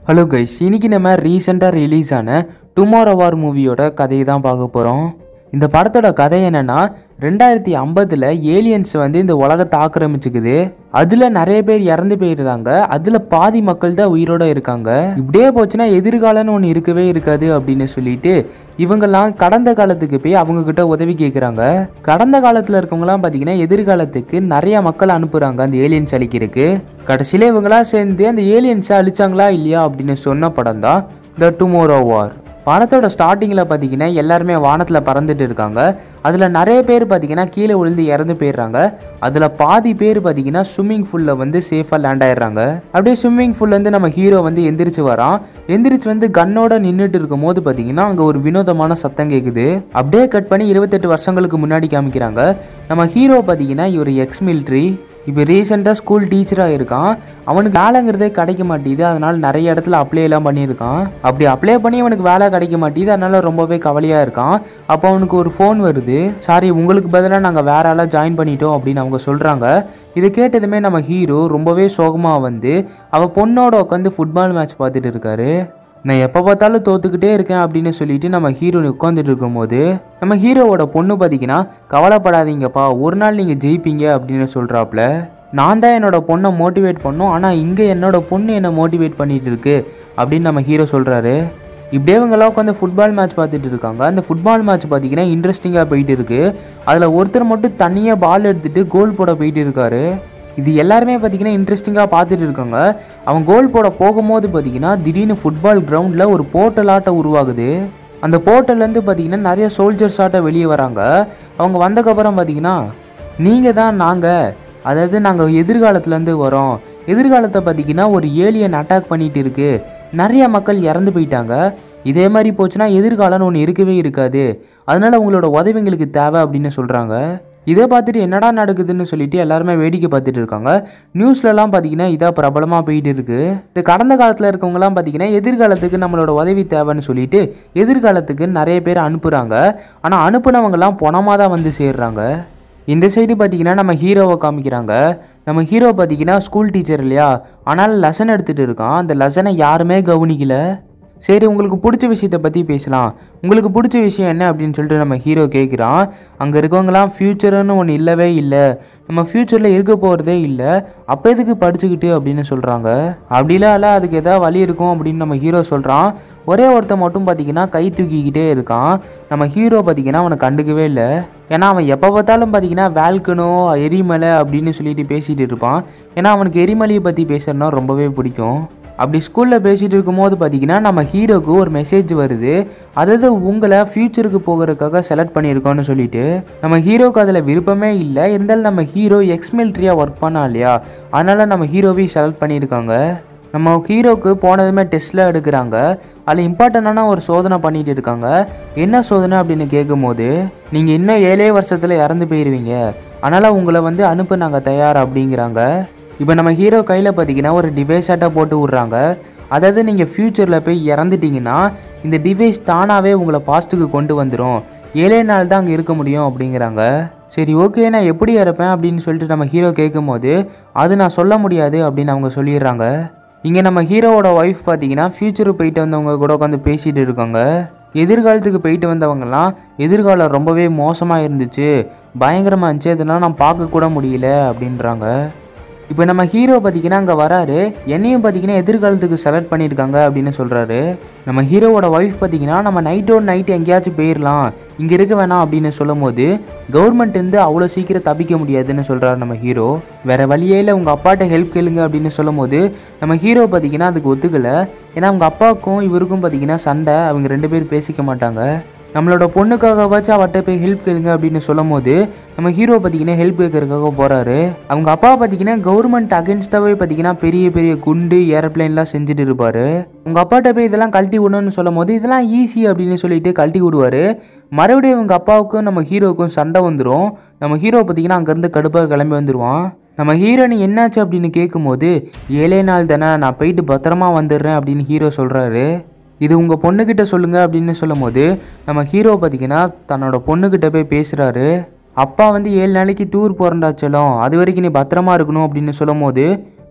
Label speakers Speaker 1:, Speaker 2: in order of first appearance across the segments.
Speaker 1: hello guys இன்னைக்கு நம்ம ரீசெண்டாக ரிலீஸ் ஆன டுமாரோ வார் மூவியோட கதையை தான் பார்க்க போகிறோம் இந்த படத்தோட கதை என்னன்னா ரெண்டாயிரத்தி ஐம்பதில் ஏலியன்ஸ் வந்து இந்த உலகத்தை ஆக்கிரமிச்சுக்குது அதில் நிறைய பேர் இறந்து போயிடுறாங்க அதில் பாதி மக்கள் தான் உயிரோட இருக்காங்க இப்படியே போச்சுன்னா எதிர்காலம்னு ஒன்று இருக்கவே இருக்காது அப்படின்னு சொல்லிட்டு இவங்கெல்லாம் கடந்த காலத்துக்கு போய் அவங்க கிட்ட உதவி கேட்குறாங்க கடந்த காலத்தில் இருக்கவங்கலாம் பார்த்தீங்கன்னா எதிர்காலத்துக்கு நிறைய மக்கள் அனுப்புகிறாங்க அந்த ஏலியன்ஸ் அழிக்கிறதுக்கு கடைசியில் இவங்களாம் சேர்ந்து அந்த ஏலியன்ஸை அழிச்சாங்களா இல்லையா அப்படின்னு சொன்ன படம் தான் த டுமோரோ வார் படத்தோட ஸ்டார்டிங்கில் பார்த்தீங்கன்னா எல்லாருமே வானத்தில் பறந்துட்டு இருக்காங்க அதில் நிறைய பேர் பார்த்தீங்கன்னா கீழே விழுந்து இறந்து போயிடுறாங்க அதில் பாதி பேர் பார்த்தீங்கன்னா ஸ்விம்மிங் ஃபூலில் வந்து சேஃபாக லேண்ட் ஆயிடுறாங்க அப்படியே ஸ்விம்மிங் ஃபூல்லேருந்து நம்ம ஹீரோ வந்து எந்திரிச்சு வரான் எந்திரிச்சு வந்து கன்னோட நின்றுட்டு இருக்கும் போது பார்த்தீங்கன்னா அங்கே ஒரு வினோதமான சத்தம் கேட்குது அப்படியே கட் பண்ணி இருபத்தெட்டு வருஷங்களுக்கு முன்னாடி காமிக்கிறாங்க நம்ம ஹீரோ பார்த்தீங்கன்னா இவர் எக்ஸ் மிலிட்ரி இப்போ ரீசெண்டாக ஸ்கூல் டீச்சராக இருக்கான் அவனுக்கு வேலைங்கிறதே கிடைக்க மாட்டேங்குது அதனால நிறைய இடத்துல அப்ளை எல்லாம் பண்ணியிருக்கான் அப்படி அப்ளை பண்ணி அவனுக்கு வேலை கிடைக்க மாட்டேங்குது அதனால ரொம்பவே கவலையாக இருக்கான் அப்போ அவனுக்கு ஒரு ஃபோன் வருது சாரி உங்களுக்கு பதிலாக நாங்கள் வேற ஆளாக ஜாயின் பண்ணிட்டோம் அப்படின்னு அவங்க சொல்கிறாங்க இதை கேட்டதுமே நம்ம ஹீரோ ரொம்பவே சோகமாக வந்து அவள் பொண்ணோட உட்காந்து ஃபுட்பால் மேட்ச் பார்த்துட்டு இருக்காரு நான் எப்போ பார்த்தாலும் தோத்துக்கிட்டே இருக்கேன் அப்படின்னு சொல்லிட்டு நம்ம ஹீரோ உட்காந்துட்டு இருக்கும்போது நம்ம ஹீரோவோட பொண்ணு பார்த்தீங்கன்னா கவலைப்படாதீங்கப்பா ஒரு நாள் நீங்கள் ஜெயிப்பீங்க அப்படின்னு சொல்கிறாப்புல நான் தான் என்னோட பொண்ணை மோட்டிவேட் பண்ணோம் ஆனால் இங்கே என்னோட பொண்ணு என்னை மோட்டிவேட் பண்ணிட்டு இருக்கு அப்படின்னு நம்ம ஹீரோ சொல்கிறாரு இப்படியே இவங்கெல்லாம் உட்காந்து ஃபுட்பால் மேட்ச் பார்த்துட்டு இருக்காங்க அந்த ஃபுட்பால் மேட்ச் பார்த்தீங்கன்னா இன்ட்ரெஸ்டிங்காக போயிட்டு இருக்கு அதில் ஒருத்தர் மட்டும் தனியாக பால் எடுத்துட்டு கோல் போட போயிட்டு இருக்காரு இது எல்லாருமே பார்த்தீங்கன்னா இன்ட்ரெஸ்டிங்காக பார்த்துட்டு இருக்காங்க அவன் கோல் போட போகும்போது பார்த்தீங்கன்னா திடீர்னு ஃபுட்பால் கிரவுண்டில் ஒரு போர்ட்டல் ஆட்டம் உருவாகுது அந்த போர்ட்டல்லேருந்து பார்த்தீங்கன்னா நிறைய சோல்ஜர்ஸ் ஆட்டம் வெளியே வராங்க அவங்க வந்தக்கப்புறம் பார்த்தீங்கன்னா நீங்கள் தான் நாங்கள் அதாவது நாங்கள் எதிர்காலத்துலேருந்து வரோம் எதிர்காலத்தை பார்த்தீங்கன்னா ஒரு ஏலியன் அட்டாக் பண்ணிட்டு இருக்கு நிறைய மக்கள் இறந்து போயிட்டாங்க இதே மாதிரி போச்சுன்னா எதிர்காலம்னு ஒன்று இருக்கவே இருக்காது அதனால உங்களோட உதவி எங்களுக்கு தேவை அப்படின்னு சொல்கிறாங்க இதை பார்த்துட்டு என்னடா நடக்குதுன்னு சொல்லிட்டு எல்லாருமே வேடிக்கை பார்த்துட்டு இருக்காங்க நியூஸ்லலாம் பார்த்தீங்கன்னா இதாக பிரபலமாக போயிட்டு இருக்கு இது கடந்த காலத்தில் இருக்கவங்கலாம் பார்த்தீங்கன்னா எதிர்காலத்துக்கு நம்மளோட உதவி தேவைன்னு சொல்லிட்டு எதிர்காலத்துக்கு நிறைய பேர் அனுப்புகிறாங்க ஆனால் அனுப்புனவங்கலாம் பணமாக தான் வந்து சேர்றாங்க இந்த சைடு பார்த்தீங்கன்னா நம்ம ஹீரோவை காமிக்கிறாங்க நம்ம ஹீரோ பார்த்தீங்கன்னா ஸ்கூல் டீச்சர் இல்லையா ஆனால் லெசன் எடுத்துகிட்டு இருக்கான் அந்த லெசனை யாருமே கவனிக்கல சரி உங்களுக்கு பிடிச்ச விஷயத்தை பற்றி பேசலாம் உங்களுக்கு பிடிச்ச விஷயம் என்ன அப்படின்னு சொல்லிட்டு நம்ம ஹீரோ கேட்குறான் அங்கே இருக்கவங்களாம் ஃப்யூச்சர்னு ஒன்று இல்லவே இல்லை நம்ம ஃப்யூச்சரில் இருக்க போகிறதே இல்லை அப்போ எதுக்கு படிச்சுக்கிட்டு அப்படின்னு சொல்கிறாங்க அப்படிலாம் இல்லை அதுக்கு எதாவது வழி இருக்கும் அப்படின்னு நம்ம ஹீரோ சொல்கிறான் ஒரே ஒருத்தன் மட்டும் பார்த்தீங்கன்னா கை தூக்கிக்கிட்டே இருக்கான் நம்ம ஹீரோ பார்த்தீங்கன்னா அவனை கண்டுக்கவே இல்லை ஏன்னா அவன் எப்போ பார்த்தாலும் பார்த்தீங்கன்னா வேல்கனோ எரிமலை அப்படின்னு சொல்லிட்டு பேசிகிட்டு இருப்பான் ஏன்னா அவனுக்கு எரிமலையை பற்றி பேசுறதுனா ரொம்பவே பிடிக்கும் அப்படி ஸ்கூலில் பேசிகிட்டு இருக்கும்போது பார்த்தீங்கன்னா நம்ம ஹீரோக்கு ஒரு மெசேஜ் வருது அதாவது உங்களை ஃப்யூச்சருக்கு போகிறதுக்காக செலக்ட் பண்ணியிருக்கோன்னு சொல்லிட்டு நம்ம ஹீரோக்கு அதில் விருப்பமே இல்லை இருந்தாலும் நம்ம ஹீரோ எக்ஸ் மிலிட்ரியாக ஒர்க் பண்ணா இல்லையா அதனால் நம்ம ஹீரோவையும் செலக்ட் பண்ணியிருக்காங்க நம்ம ஹீரோக்கு போனதுமே டெஸ்ட்டில் எடுக்கிறாங்க அதில் இம்பார்ட்டண்டான ஒரு சோதனை பண்ணிட்டு இருக்காங்க என்ன சோதனை அப்படின்னு கேட்கும்போது நீங்கள் இன்னும் ஏழே வருஷத்தில் இறந்து போயிடுவீங்க அதனால் உங்களை வந்து அனுப்ப நாங்கள் தயார் அப்படிங்கிறாங்க இப்போ நம்ம ஹீரோ கையில் பார்த்தீங்கன்னா ஒரு டிவைஸாட்டாக போட்டு விட்றாங்க அதாவது நீங்கள் ஃப்யூச்சரில் போய் இறந்துட்டீங்கன்னா இந்த டிவைஸ் தானாகவே உங்களை பாஸ்ட்டுக்கு கொண்டு வந்துடும் ஏழே நாள் தான் அங்கே இருக்க முடியும் அப்படிங்கிறாங்க சரி ஓகே நான் எப்படி இறப்பேன் அப்படின்னு சொல்லிட்டு நம்ம ஹீரோ கேட்கும்போது அது நான் சொல்ல முடியாது அப்படின்னு அவங்க சொல்லிடுறாங்க இங்கே நம்ம ஹீரோவோட ஒய்ஃப் பார்த்தீங்கன்னா ஃப்யூச்சருக்கு போயிட்டு வந்தவங்க கூட உட்காந்து பேசிகிட்டு இருக்காங்க எதிர்காலத்துக்கு போயிட்டு வந்தவங்கலாம் எதிர்காலம் ரொம்பவே மோசமாக இருந்துச்சு பயங்கரமாக இருந்துச்சு அதெல்லாம் நான் பார்க்க கூட முடியல அப்படின்றாங்க இப்போ நம்ம ஹீரோ பார்த்தீங்கன்னா அங்கே வராரு என்னையும் பார்த்தீங்கன்னா எதிர்காலத்துக்கு செலக்ட் பண்ணியிருக்காங்க அப்படின்னு சொல்கிறாரு நம்ம ஹீரோவோட ஒய்ஃப் பார்த்தீங்கன்னா நம்ம நைட்டோட நைட்டு எங்கேயாச்சும் போயிடலாம் இங்கே இருக்க வேணாம் அப்படின்னு சொல்லும் போது கவர்மெண்ட் இருந்து அவ்வளோ சீக்கிரம் தப்பிக்க முடியாதுன்னு சொல்கிறாரு நம்ம ஹீரோ வேற வழியே இல்லை உங்கள் அப்பாட்ட ஹெல்ப் கேளுங்க அப்படின்னு சொல்லும் போது நம்ம ஹீரோ பார்த்தீங்கன்னா அதுக்கு ஒத்துக்கலை ஏன்னா அவங்க அப்பாவுக்கும் இவருக்கும் பார்த்தீங்கன்னா சண்டை அவங்க ரெண்டு பேரும் பேசிக்க மாட்டாங்க நம்மளோட பொண்ணுக்காகவாச்சும் அவட்ட போய் ஹெல்ப் கேளுங்க அப்படின்னு சொல்லும் போது நம்ம ஹீரோ பார்த்தீங்கன்னா ஹெல்ப் கேட்கறதுக்காக போகிறாரு அவங்க அப்பா பார்த்தீங்கன்னா கவர்மெண்ட் அகேன்ஸ்டாகவே பார்த்தீங்கன்னா பெரிய பெரிய குண்டு ஏரோப்ளைன்லாம் செஞ்சுட்டு இருப்பாரு உங்கள் அப்பாட்ட போய் இதெல்லாம் கழட்டி விடணும்னு சொல்லும் போது இதெல்லாம் ஈஸி அப்படின்னு சொல்லிட்டு கழட்டி விடுவார் மறுபடியும் இவங்க அப்பாவுக்கும் நம்ம ஹீரோவுக்கும் சண்டை வந்துடும் நம்ம ஹீரோ பார்த்தீங்கன்னா அங்கேருந்து கடுப்பாக கிளம்பி வந்துடுவான் நம்ம ஹீரோனி என்னாச்சு அப்படின்னு கேட்கும்போது ஏழே நாள் தானே நான் போயிட்டு பத்திரமா வந்துடுறேன் அப்படின்னு ஹீரோ சொல்கிறாரு இது உங்கள் பொண்ணுக்கிட்ட சொல்லுங்க அப்படின்னு சொல்லும் போது நம்ம ஹீரோ பார்த்தீங்கன்னா தன்னோட பொண்ணுக்கிட்ட போய் பேசுகிறாரு அப்பா வந்து ஏழு நாளைக்கு டூர் போகிறண்டாச்சலும் அது வரைக்கும் நீ பத்திரமா இருக்கணும் அப்படின்னு சொல்லும் போது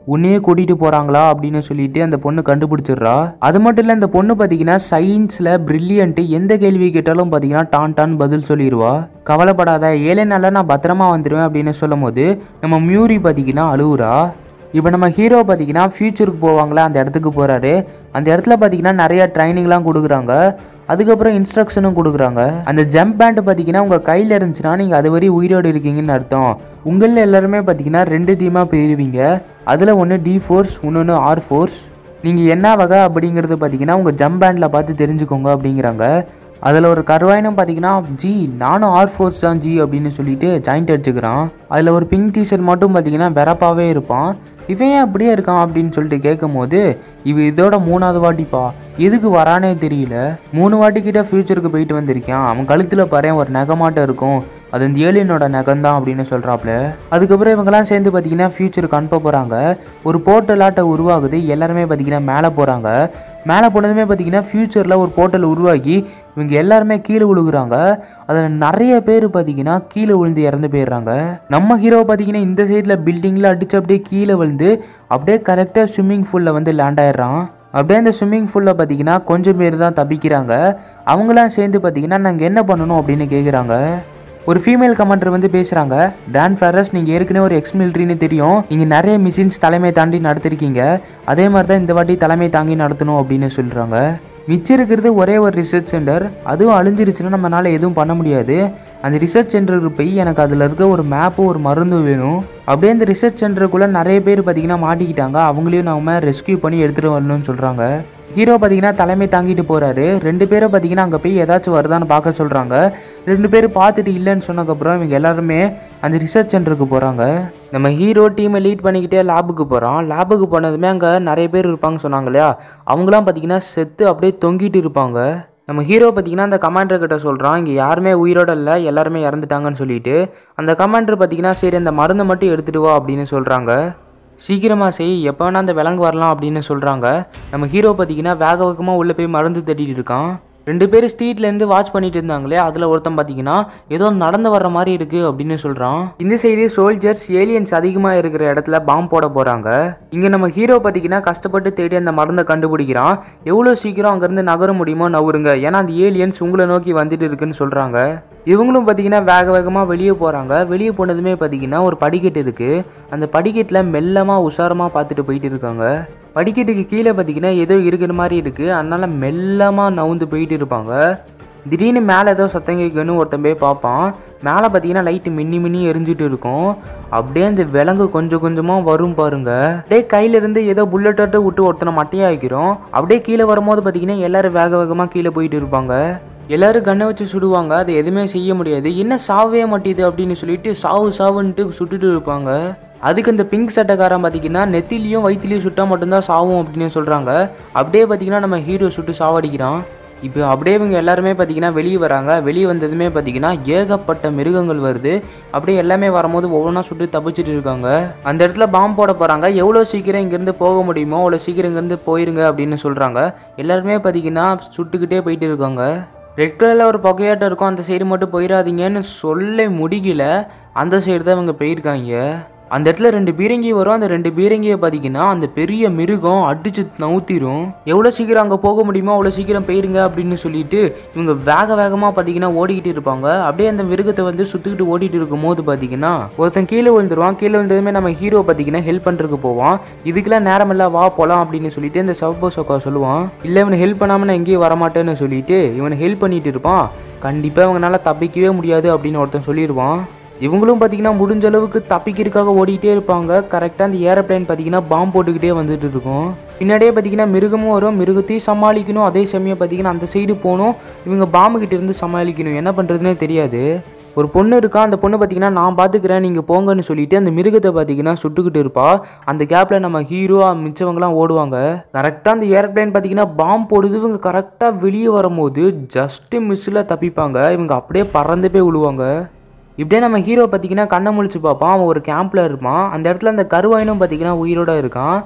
Speaker 1: உன்னையே கூட்டிகிட்டு போகிறாங்களா அப்படின்னு சொல்லிட்டு அந்த பொண்ணு கண்டுபிடிச்சிடுறா அது மட்டும் இல்லை இந்த பொண்ணு பார்த்தீங்கன்னா சயின்ஸில் பிரில்லியன்ட்டு எந்த கேள்வி கேட்டாலும் பார்த்தீங்கன்னா டான் டான் பதில் சொல்லிடுவா கவலைப்படாத ஏழை நாளில் நான் பத்திரமா வந்துடுவேன் அப்படின்னு சொல்லும் போது நம்ம மியூரி பார்த்தீங்கன்னா அழுவுறா இப்போ நம்ம ஹீரோ பார்த்தீங்கன்னா ஃப்யூச்சருக்கு போவாங்களா அந்த இடத்துக்கு போகிறாரு அந்த இடத்துல பார்த்தீங்கன்னா நிறைய ட்ரைனிங்லாம் கொடுக்குறாங்க அதுக்கப்புறம் இன்ஸ்ட்ரக்ஷனும் கொடுக்குறாங்க அந்த ஜம்ப் பேண்ட் பார்த்தீங்கன்னா உங்கள் கையில் இருந்துச்சுன்னா நீங்கள் அது வரை உயிரோடு இருக்கீங்கன்னு அர்த்தம் உங்களில் எல்லாருமே பார்த்தீங்கன்னா ரெண்டு டீமாக போயிடுவீங்க அதில் ஒன்று டி ஃபோர்ஸ் இன்னொன்று ஆர் ஃபோர்ஸ் நீங்கள் என்ன வகை அப்படிங்கிறது பார்த்தீங்கன்னா உங்கள் ஜம்ப் பேண்டில் பார்த்து தெரிஞ்சுக்கோங்க அப்படிங்கிறாங்க அதில் ஒரு கருவாயினம் பார்த்தீங்கன்னா ஜி நானும் ஆர் ஃபோர்ஸ் தான் ஜி அப்படின்னு சொல்லிட்டு ஜாயிண்ட் அடிச்சுக்கிறான் அதில் ஒரு பிங்க் டீஷர்ட் மட்டும் பார்த்தீங்கன்னா வெறப்பாவே இருப்பான் இவன் ஏன் அப்படியே இருக்கான் அப்படின்னு சொல்லிட்டு கேட்கும் போது இவ இதோட மூணாவது வாட்டிப்பா எதுக்கு வரானே தெரியல மூணு வாட்டி கிட்ட ஃபியூச்சருக்கு போயிட்டு வந்திருக்கான் அவன் கழுத்தில் பாரு ஒரு நகமாட்டம் இருக்கும் அது இந்த ஏலியனோட நகம்தான் அப்படின்னு சொல்கிறாப்புல அதுக்கப்புறம் இவங்கெல்லாம் சேர்ந்து பார்த்தீங்கன்னா ஃபியூச்சருக்கு அனுப்ப போகிறாங்க ஒரு போர்ட்டலாட்டை உருவாகுது எல்லாருமே பார்த்தீங்கன்னா மேலே போகிறாங்க மேலே போனதுமே பார்த்தீங்கன்னா ஃப்யூச்சரில் ஒரு போர்ட்டல் உருவாகி இவங்க எல்லாருமே கீழே விழுகுறாங்க அதில் நிறைய பேர் பார்த்தீங்கன்னா கீழே விழுந்து இறந்து போயிடுறாங்க நம்ம ஹீரோ பார்த்தீங்கன்னா இந்த சைடில் பில்டிங்கில் அடிச்சு அப்படியே கீழே விழுந்து அப்படியே கரெக்டாக ஸ்விம்மிங் பூலில் வந்து லேண்ட் ஆயிடுறான் அப்படியே அந்த ஸ்விம்மிங் பூலில் பார்த்தீங்கன்னா கொஞ்சம் பேர் தான் தப்பிக்கிறாங்க அவங்களாம் சேர்ந்து பார்த்தீங்கன்னா நாங்கள் என்ன பண்ணணும் அப்படின்னு கேட்குறாங்க ஒரு ஃபீமேல் கமாண்டர் வந்து பேசுகிறாங்க டான் ஃபேரஸ் நீங்கள் ஏற்கனவே ஒரு எக்ஸ் மிலிட்ரின்னு தெரியும் நீங்கள் நிறைய மிஷின்ஸ் தலைமை தாண்டி நடத்திருக்கீங்க அதே மாதிரி தான் இந்த வாட்டி தலைமை தாங்கி நடத்தணும் அப்படின்னு சொல்கிறாங்க மிச்சம் இருக்கிறது ஒரே ஒரு ரிசர்ச் சென்டர் அதுவும் அழிஞ்சிருச்சுன்னா நம்மளால எதுவும் பண்ண முடியாது அந்த ரிசர்ச் சென்டருக்கு போய் எனக்கு அதில் இருக்க ஒரு மேப்பும் ஒரு மருந்தும் வேணும் அப்படியே அந்த ரிசர்ச் சென்டருக்குள்ளே நிறைய பேர் பார்த்தீங்கன்னா மாட்டிக்கிட்டாங்க அவங்களையும் நாம ரெஸ்கியூ பண்ணி எடுத்துகிட்டு வரணும்னு சொல்கிறாங்க ஹீரோ பார்த்தீங்கன்னா தலைமை தாங்கிட்டு போகிறாரு ரெண்டு பேரும் பார்த்தீங்கன்னா அங்கே போய் ஏதாச்சும் வருதான்னு பார்க்க சொல்கிறாங்க ரெண்டு பேரும் பார்த்துட்டு இல்லைன்னு சொன்னதுக்கப்புறம் இவங்க எல்லாருமே அந்த ரிசர்ச் சென்டருக்கு போகிறாங்க நம்ம ஹீரோ டீமை லீட் பண்ணிக்கிட்டே லேபுக்கு போகிறோம் லேபுக்கு போனதுமே அங்கே நிறைய பேர் இருப்பாங்க சொன்னாங்க இல்லையா அவங்களாம் பார்த்தீங்கன்னா செத்து அப்படியே தொங்கிட்டு இருப்பாங்க நம்ம ஹீரோ பார்த்தீங்கன்னா அந்த கமாண்டர் கிட்ட சொல்கிறான் இங்கே யாருமே உயிரோட இல்லை எல்லாருமே இறந்துட்டாங்கன்னு சொல்லிட்டு அந்த கமாண்டர் பார்த்தீங்கன்னா சரி அந்த மருந்தை மட்டும் எடுத்துட்டு வா அப்படின்னு சொல்கிறாங்க சீக்கிரமாக செய் எப்போ வேணா அந்த விலங்கு வரலாம் அப்படின்னு சொல்கிறாங்க நம்ம ஹீரோ பார்த்தீங்கன்னா வேக வேகமாக உள்ளே போய் மருந்து தேடிட்டு இருக்கான் ரெண்டு பேரும் ஸ்ட்ரீட்லேருந்து வாட்ச் பண்ணிட்டு இருந்தாங்களே அதில் ஒருத்தன் பார்த்தீங்கன்னா ஏதோ நடந்து வர்ற மாதிரி இருக்குது அப்படின்னு சொல்கிறான் இந்த சைடு சோல்ஜர்ஸ் ஏலியன்ஸ் அதிகமாக இருக்கிற இடத்துல பாம்பு போட போகிறாங்க இங்கே நம்ம ஹீரோ பார்த்தீங்கன்னா கஷ்டப்பட்டு தேடி அந்த மருந்தை கண்டுபிடிக்கிறான் எவ்வளோ சீக்கிரம் அங்கேருந்து நகர முடியுமோ நவருங்க ஏன்னா அந்த ஏலியன்ஸ் உங்களை நோக்கி வந்துட்டு இருக்குன்னு சொல்கிறாங்க இவங்களும் பார்த்தீங்கன்னா வேக வேகமாக வெளியே போகிறாங்க வெளியே போனதுமே பார்த்தீங்கன்னா ஒரு படிக்கட்டு இருக்குது அந்த படிக்கட்டில் மெல்லமாக உஷாரமாக பார்த்துட்டு போயிட்டு இருக்காங்க படிக்கட்டுக்கு கீழே பார்த்தீங்கன்னா ஏதோ இருக்கிற மாதிரி இருக்குது அதனால மெல்லமாக நவுந்து போயிட்டு இருப்பாங்க திடீர்னு மேலே ஏதோ சத்தம் கேட்குன்னு ஒருத்தன் போய் பார்ப்பான் மேலே பார்த்தீங்கன்னா லைட்டு மின்னி மின்னி எரிஞ்சிட்டு இருக்கும் அப்படியே அந்த விலங்கு கொஞ்சம் கொஞ்சமாக வரும் பாருங்க அப்படியே கையில இருந்து ஏதோ புல்லட்டை விட்டு ஒருத்தனை மட்டையாக்கிறோம் அப்படியே கீழே வரும்போது பார்த்தீங்கன்னா எல்லாரும் வேக வேகமாக கீழே போயிட்டு இருப்பாங்க எல்லாரும் கண்ணை வச்சு சுடுவாங்க அது எதுவுமே செய்ய முடியாது என்ன சாவே மாட்டேது அப்படின்னு சொல்லிட்டு சாவு சாவுன்ட்டு சுட்டுட்டு இருப்பாங்க அதுக்கு இந்த பிங்க் சட்டைக்காரன் பார்த்தீங்கன்னா நெத்திலையும் வயிற்றுலையும் சுட்டா மட்டும்தான் சாவும் அப்படின்னு சொல்கிறாங்க அப்படியே பார்த்தீங்கன்னா நம்ம ஹீரோ சுட்டு சாவடிக்கிறான் இப்போ அப்படியே இவங்க எல்லாருமே பார்த்தீங்கன்னா வெளியே வராங்க வெளியே வந்ததுமே பார்த்தீங்கன்னா ஏகப்பட்ட மிருகங்கள் வருது அப்படியே எல்லாமே வரும்போது ஒவ்வொன்றா சுட்டு தப்பிச்சிட்டு இருக்காங்க அந்த இடத்துல பாம்பு போட போகிறாங்க எவ்வளோ சீக்கிரம் இங்கேருந்து போக முடியுமோ அவ்வளோ சீக்கிரம் இங்கேருந்து போயிருங்க அப்படின்னு சொல்கிறாங்க எல்லாருமே பார்த்தீங்கன்னா சுட்டுக்கிட்டே போயிட்டு இருக்காங்க ரெட் கலரில் ஒரு புகையாட்டம் இருக்கும் அந்த சைடு மட்டும் போயிடாதீங்கன்னு சொல்ல முடியல அந்த சைடு தான் இவங்க போயிருக்காங்க அந்த இடத்துல ரெண்டு பீரங்கி வரும் அந்த ரெண்டு பீரங்கியை பார்த்தீங்கன்னா அந்த பெரிய மிருகம் அடிச்சு நவுத்திரும் எவ்வளோ சீக்கிரம் அங்கே போக முடியுமோ அவ்வளோ சீக்கிரம் போயிருங்க அப்படின்னு சொல்லிட்டு இவங்க வேக வேகமாக பார்த்தீங்கன்னா ஓடிக்கிட்டு இருப்பாங்க அப்படியே அந்த மிருகத்தை வந்து சுற்றிக்கிட்டு ஓடிட்டு இருக்கும் போது பார்த்தீங்கன்னா ஒருத்தன் கீழே விழுந்துருவான் கீழே விழுந்ததுமே நம்ம ஹீரோ பார்த்தீங்கன்னா ஹெல்ப் பண்ணுறதுக்கு போவான் இதுக்கெல்லாம் நேரம் இல்லை வா போகலாம் அப்படின்னு சொல்லிட்டு இந்த சவப்போ சொக்கா சொல்லுவான் இல்லை இவனை ஹெல்ப் பண்ணாமல் நான் எங்கேயும் வரமாட்டேன்னு சொல்லிட்டு இவனை ஹெல்ப் பண்ணிட்டு இருப்பான் கண்டிப்பாக இவங்களால தப்பிக்கவே முடியாது அப்படின்னு ஒருத்தன் சொல்லிடுவான் இவங்களும் பார்த்தீங்கன்னா முடிஞ்ச அளவுக்கு தப்பிக்கிறதுக்காக ஓடிக்கிட்டே இருப்பாங்க கரெக்டாக அந்த ஏரோப்ளேன் பார்த்தீங்கன்னா பாம்பு போட்டுக்கிட்டே வந்துட்டு இருக்கும் பின்னாடியே பார்த்தீங்கன்னா மிருகமும் வரும் மிருகத்தையும் சமாளிக்கணும் அதே சமயம் பார்த்தீங்கன்னா அந்த சைடு போகணும் இவங்க பாம்பு கிட்ட இருந்து சமாளிக்கணும் என்ன பண்ணுறதுனே தெரியாது ஒரு பொண்ணு இருக்கா அந்த பொண்ணு பார்த்தீங்கன்னா நான் பார்த்துக்கிறேன் நீங்கள் போங்கன்னு சொல்லிட்டு அந்த மிருகத்தை பார்த்தீங்கன்னா சுட்டுக்கிட்டு இருப்பா அந்த கேப்பில் நம்ம ஹீரோ மிச்சவங்கலாம் ஓடுவாங்க கரெக்டாக அந்த ஏரோப்ளேன் பார்த்தீங்கன்னா பாம்பு போடுது இவங்க கரெக்டாக வெளியே வரும்போது ஜஸ்ட்டு மிஸ்ஸில் தப்பிப்பாங்க இவங்க அப்படியே பறந்து போய் விழுவாங்க இப்படியே நம்ம ஹீரோ பார்த்தீங்கன்னா கண்ணை முழிச்சு பார்ப்பான் அவன் ஒரு கேம்பில் இருப்பான் அந்த இடத்துல அந்த கருவாயினும் பார்த்தீங்கன்னா உயிரோட இருக்கான்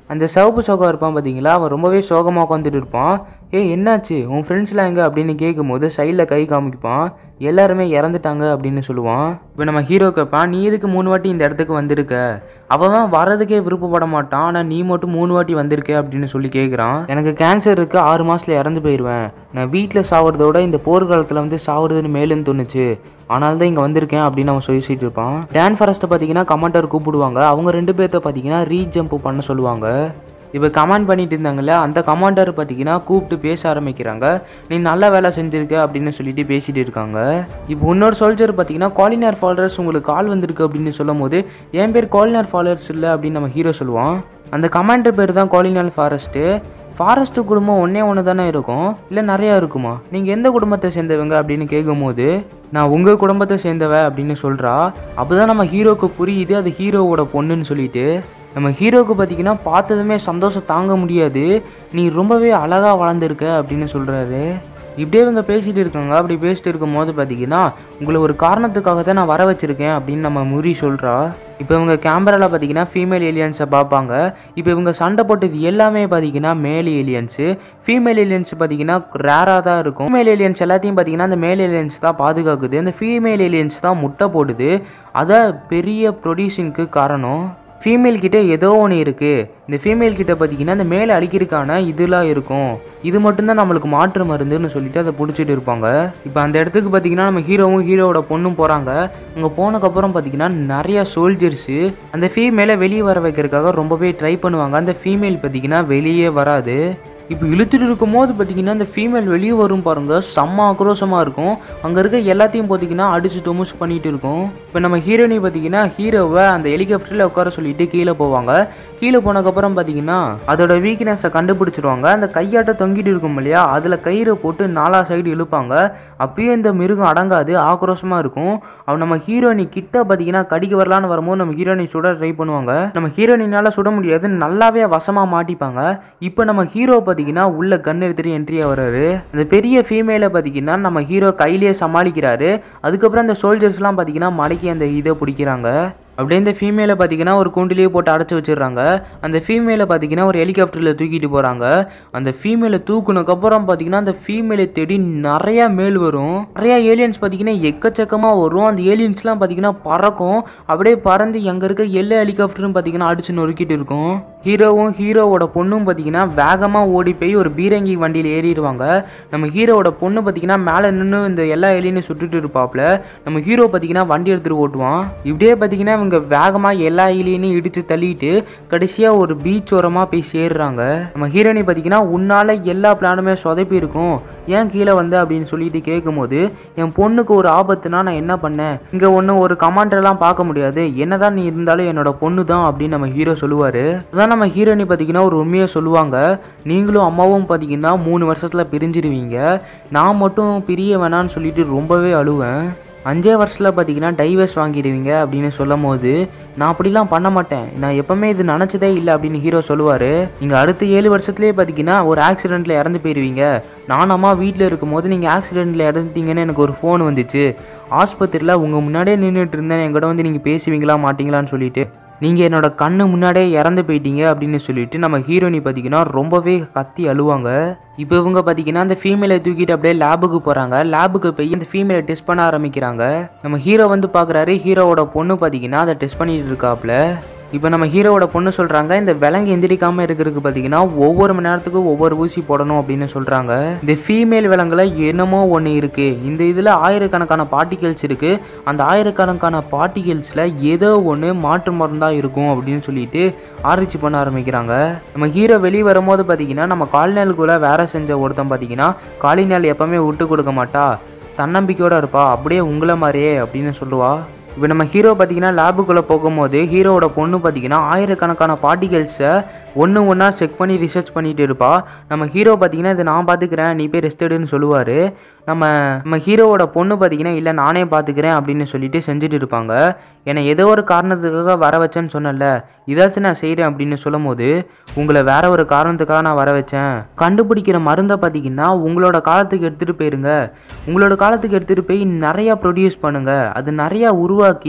Speaker 1: அந்த சிவப்பு சோகம் இருப்பான் பார்த்தீங்களா அவன் ரொம்பவே சோகமாக உட்காந்துட்டு இருப்பான் ஏய் என்னாச்சு உன் ஃப்ரெண்ட்ஸ்லாம் எங்கே அப்படின்னு கேட்கும்போது சைடில் கை காமிப்பான் எல்லாருமே இறந்துட்டாங்க அப்படின்னு சொல்லுவான் இப்போ நம்ம ஹீரோ கேட்பான் நீ எதுக்கு மூணு வாட்டி இந்த இடத்துக்கு வந்திருக்க அவன் வரதுக்கே விருப்பப்பட மாட்டான் ஆனால் நீ மட்டும் மூணு வாட்டி வந்திருக்க அப்படின்னு சொல்லி கேட்குறான் எனக்கு கேன்சர் இருக்கு ஆறு மாதத்தில் இறந்து போயிடுவேன் நான் வீட்டில் சாவறதோட இந்த போர்க்காலத்தில் வந்து சாவறதுன்னு மேலுன்னு தோணுச்சு ஆனால் தான் இங்கே வந்திருக்கேன் அப்படின்னு அவன் சொல்லிட்டு இருப்பான் டேன் ஃபாரஸ்ட்டை பார்த்தீங்கன்னா கமெண்டர் கூப்பிடுவாங்க அவங்க ரெண்டு பேர்த்த பார்த்தீங்கன்னா ரீ ஜம்ப் பண்ண சொல்லுவாங்க இப்போ கமெண்ட் பண்ணிட்டு இருந்தாங்கல்ல அந்த கமாண்டர் பார்த்தீங்கன்னா கூப்பிட்டு பேச ஆரம்பிக்கிறாங்க நீ நல்ல வேலை செஞ்சிருக்க அப்படின்னு சொல்லிட்டு பேசிட்டு இருக்காங்க இப்போ இன்னொரு சோல்ஜர் பார்த்தீங்கன்னா காலினார் ஃபாலோவர்ஸ் உங்களுக்கு கால் வந்திருக்கு அப்படின்னு சொல்லும் போது என் பேர் காலினார் ஃபாலோவர்ஸ் இல்லை அப்படின்னு நம்ம ஹீரோ சொல்லுவான் அந்த கமாண்டர் பேர் தான் காலினால் ஃபாரஸ்ட்டு ஃபாரஸ்ட்டு குடும்பம் ஒன்றே ஒன்று தானே இருக்கும் இல்லை நிறையா இருக்குமா நீங்கள் எந்த குடும்பத்தை சேர்ந்தவங்க அப்படின்னு கேட்கும்போது நான் உங்கள் குடும்பத்தை சேர்ந்தவ அப்படின்னு சொல்கிறா அப்போ தான் நம்ம ஹீரோக்கு புரியுது அது ஹீரோவோட பொண்ணுன்னு சொல்லிட்டு நம்ம ஹீரோவுக்கு பார்த்தீங்கன்னா பார்த்ததுமே சந்தோஷம் தாங்க முடியாது நீ ரொம்பவே அழகாக வளர்ந்துருக்க அப்படின்னு சொல்கிறாரு இப்படியே இவங்க பேசிகிட்டு இருக்காங்க அப்படி பேசிட்டு இருக்கும்போது பார்த்தீங்கன்னா உங்களை ஒரு காரணத்துக்காக தான் நான் வர வச்சிருக்கேன் அப்படின்னு நம்ம முறி சொல்கிறா இப்போ இவங்க கேமராவில் பார்த்தீங்கன்னா ஃபீமேல் ஏலியன்ஸை பார்ப்பாங்க இப்போ இவங்க சண்டை போட்டது எல்லாமே பார்த்தீங்கன்னா மேல் ஏலியன்ஸு ஃபீமேல் ஏலியன்ஸ் பார்த்தீங்கன்னா ரேராக தான் இருக்கும் ஃபீமேல் ஏலியன்ஸ் எல்லாத்தையும் பார்த்தீங்கன்னா அந்த மேல் ஏலியன்ஸ் தான் பாதுகாக்குது அந்த ஃபீமேல் ஏலியன்ஸ் தான் முட்டை போடுது அதை பெரிய ப்ரொடியூசிங்க்கு காரணம் ஃபீமேல் கிட்ட ஏதோ ஒன்று இருக்குது இந்த ஃபீமேல் கிட்ட பார்த்தீங்கன்னா இந்த மேலே அடிக்கிறதுக்கான இதெல்லாம் இருக்கும் இது மட்டும்தான் நம்மளுக்கு மாற்று மருந்துன்னு சொல்லிட்டு அதை பிடிச்சிட்டு இருப்பாங்க இப்போ அந்த இடத்துக்கு பார்த்தீங்கன்னா நம்ம ஹீரோவும் ஹீரோவோட பொண்ணும் போகிறாங்க அங்கே போனதுக்கப்புறம் பார்த்தீங்கன்னா நிறைய சோல்ஜர்ஸு அந்த ஃபீமேலை வெளியே வர வைக்கிறதுக்காக ரொம்பவே ட்ரை பண்ணுவாங்க அந்த ஃபீமேல் பார்த்தீங்கன்னா வெளியே வராது இப்போ இழுத்துட்டு இருக்கும் போது பார்த்தீங்கன்னா அந்த ஃபீமேல் வெளியே வரும் பாருங்க செம்ம ஆக்ரோஷமாக இருக்கும் அங்கே இருக்க எல்லாத்தையும் பார்த்தீங்கன்னா அடிச்சு தொமுஸ் பண்ணிட்டு இருக்கும் இப்போ நம்ம ஹீரோயினி பார்த்தீங்கன்னா ஹீரோவை அந்த ஹெலிகாப்டரில் உட்கார சொல்லிட்டு கீழே போவாங்க கீழே போனதுக்கப்புறம் பார்த்தீங்கன்னா அதோட வீக்னஸை கண்டுபிடிச்சிருவாங்க அந்த கையாட்ட தொங்கிட்டு இருக்கும் இல்லையா அதில் கயிறை போட்டு நாலா சைடு இழுப்பாங்க அப்பயும் இந்த மிருகம் அடங்காது ஆக்ரோஷமாக இருக்கும் அவன் நம்ம ஹீரோயினி கிட்ட பார்த்தீங்கன்னா கடிக்க வரலான்னு வரும்போது நம்ம ஹீரோயினி சுட ட்ரை பண்ணுவாங்க நம்ம ஹீரோயினால சுட முடியாது நல்லாவே வசமாக மாட்டிப்பாங்க இப்போ நம்ம ஹீரோ பார்த்தீங்கன்னா உள்ள கன் எடுத்துட்டு என்ட்ரியாக வர்றாரு அந்த பெரிய ஃபீமேலை பார்த்தீங்கன்னா நம்ம ஹீரோ கையிலேயே சமாளிக்கிறாரு அதுக்கப்புறம் அந்த சோல்ஜர்ஸ்லாம் பார்த்தீங்கன்னா மடக்கி அந்த இதை பிடிக்கிறாங்க அப்படியே இந்த ஃபீமேலை பார்த்தீங்கன்னா ஒரு கூண்டிலேயே போட்டு அடைச்சி வச்சிடுறாங்க அந்த ஃபீமேலை பார்த்தீங்கன்னா ஒரு ஹெலிகாப்டரில் தூக்கிட்டு போகிறாங்க அந்த ஃபீமேலை தூக்குனதுக்கப்புறம் பார்த்தீங்கன்னா அந்த ஃபீமேலை தேடி நிறையா மேல் வரும் நிறையா ஏலியன்ஸ் பார்த்தீங்கன்னா எக்கச்சக்கமாக வரும் அந்த ஏலியன்ஸ்லாம் பார்த்தீங்கன்னா பறக்கும் அப்படியே பறந்து எங்கே இருக்க எல்லா ஹெலிகாப்டரும் பார்த்தீங்கன்னா அடிச்சு நொறுக்கிட்டு இருக்கும் ஹீரோவும் ஹீரோவோட பொண்ணும் பார்த்தீங்கன்னா வேகமாக ஓடி போய் ஒரு பீரங்கி வண்டியில் ஏறிடுவாங்க நம்ம ஹீரோவோட பொண்ணு பார்த்தீங்கன்னா மேலே நின்று இந்த எல்லா எலியும் சுட்டுட்டு இருப்பாப்புல நம்ம ஹீரோ பார்த்தீங்கன்னா வண்டி எடுத்துகிட்டு ஓட்டுவான் இப்படியே பார்த்தீங்கன்னா இவங்க வேகமாக எல்லா எலியனையும் இடித்து தள்ளிட்டு கடைசியாக ஒரு பீச் ஓரமாக போய் சேர்றாங்க நம்ம ஹீரோயினி பார்த்தீங்கன்னா உன்னால் எல்லா பிளானுமே சொதப்பி இருக்கும் ஏன் கீழே வந்த அப்படின்னு சொல்லிட்டு கேட்கும்போது என் பொண்ணுக்கு ஒரு ஆபத்துனா நான் என்ன பண்ணேன் இங்கே ஒன்றும் ஒரு கமாண்டர்லாம் பார்க்க முடியாது என்னதான் நீ இருந்தாலும் என்னோட பொண்ணு தான் அப்படின்னு நம்ம ஹீரோ சொல்லுவார் அதான் நம்ம ஹீரோயினி பார்த்தீங்கன்னா ஒரு உண்மையை சொல்லுவாங்க நீங்களும் அம்மாவும் பார்த்தீங்கன்னா மூணு வருஷத்தில் பிரிஞ்சிருவீங்க நான் மட்டும் பிரிய வேணான்னு சொல்லிட்டு ரொம்பவே அழுவேன் அஞ்சே வருஷத்தில் பார்த்தீங்கன்னா டைவர்ஸ் வாங்கிடுவீங்க அப்படின்னு சொல்லும் போது நான் அப்படிலாம் பண்ண மாட்டேன் நான் எப்பவுமே இது நினச்சதே இல்லை அப்படின்னு ஹீரோ சொல்லுவார் நீங்கள் அடுத்த ஏழு வருஷத்துலேயே பார்த்தீங்கன்னா ஒரு ஆக்சிடெண்ட்டில் இறந்து போயிடுவீங்க நான் அம்மா வீட்டில் இருக்கும்போது நீங்கள் ஆக்சிடெண்ட்டில் இறந்துட்டீங்கன்னு எனக்கு ஒரு ஃபோன் வந்துச்சு ஆஸ்பத்திரியில் உங்கள் முன்னாடியே நின்றுட்டு இருந்தேன் என்கிட்ட வந்து நீங்கள் பேசுவீங்களா மாட்டீங்களான்னு சொல்லிட்டு நீங்கள் என்னோட கண்ணு முன்னாடியே இறந்து போயிட்டீங்க அப்படின்னு சொல்லிட்டு நம்ம ஹீரோயினி பார்த்தீங்கன்னா ரொம்பவே கத்தி அழுவாங்க இப்போ இவங்க பார்த்தீங்கன்னா அந்த ஃபீமேலை தூக்கிட்டு அப்படியே லேபுக்கு போகிறாங்க லேபுக்கு போய் அந்த ஃபீமேலை டெஸ்ட் பண்ண ஆரம்பிக்கிறாங்க நம்ம ஹீரோ வந்து பார்க்குறாரு ஹீரோவோட பொண்ணு பார்த்தீங்கன்னா அதை டெஸ்ட் பண்ணிட்டு இருக்காப்புல இப்போ நம்ம ஹீரோவோட பொண்ணு சொல்கிறாங்க இந்த விலங்கு எந்திரிக்காமல் இருக்கிறதுக்கு பார்த்தீங்கன்னா ஒவ்வொரு மணி நேரத்துக்கு ஒவ்வொரு ஊசி போடணும் அப்படின்னு சொல்கிறாங்க இந்த ஃபீமேல் விலங்குல என்னமோ ஒன்று இருக்குது இந்த இதில் ஆயிரக்கணக்கான பார்ட்டிகல்ஸ் இருக்குது அந்த ஆயிரக்கணக்கான பார்ட்டிகல்ஸில் ஏதோ ஒன்று மாற்று மருந்தாக இருக்கும் அப்படின்னு சொல்லிட்டு ஆராய்ச்சி பண்ண ஆரம்பிக்கிறாங்க நம்ம ஹீரோ வெளியே வரும்போது பார்த்தீங்கன்னா நம்ம கால்நாளுக்குள்ளே வேலை செஞ்ச ஒருத்தன் பார்த்தீங்கன்னா காலிநாள் எப்பவுமே விட்டு கொடுக்க மாட்டா தன்னம்பிக்கையோட இருப்பா அப்படியே உங்களை மாதிரியே அப்படின்னு சொல்லுவா இப்போ நம்ம ஹீரோ பார்த்தீங்கன்னா லேபுக்குள்ளே போகும்போது ஹீரோவோட பொண்ணு பார்த்தீங்கன்னா ஆயிரக்கணக்கான பார்ட்டிகல்ஸை ஒன்று ஒன்றா செக் பண்ணி ரிசர்ச் பண்ணிட்டு இருப்பா நம்ம ஹீரோ பார்த்தீங்கன்னா இதை நான் பார்த்துக்கிறேன் நீ போய் ரெஸ்ட் எடுன்னு சொல்லுவார் நம்ம நம்ம ஹீரோவோட பொண்ணு பார்த்தீங்கன்னா இல்லை நானே பார்த்துக்கிறேன் அப்படின்னு சொல்லிட்டு செஞ்சுட்டு இருப்பாங்க என்னை ஏதோ ஒரு காரணத்துக்காக வர வச்சேன்னு சொன்னல இதாச்சும் நான் செய்கிறேன் அப்படின்னு சொல்லும் போது உங்களை வேற ஒரு காரணத்துக்காக நான் வர வச்சேன் கண்டுபிடிக்கிற மருந்தை பார்த்தீங்கன்னா உங்களோட காலத்துக்கு எடுத்துகிட்டு போயிருங்க உங்களோட காலத்துக்கு எடுத்துகிட்டு போய் நிறையா ப்ரொடியூஸ் பண்ணுங்க அது நிறையா உருவாக்கி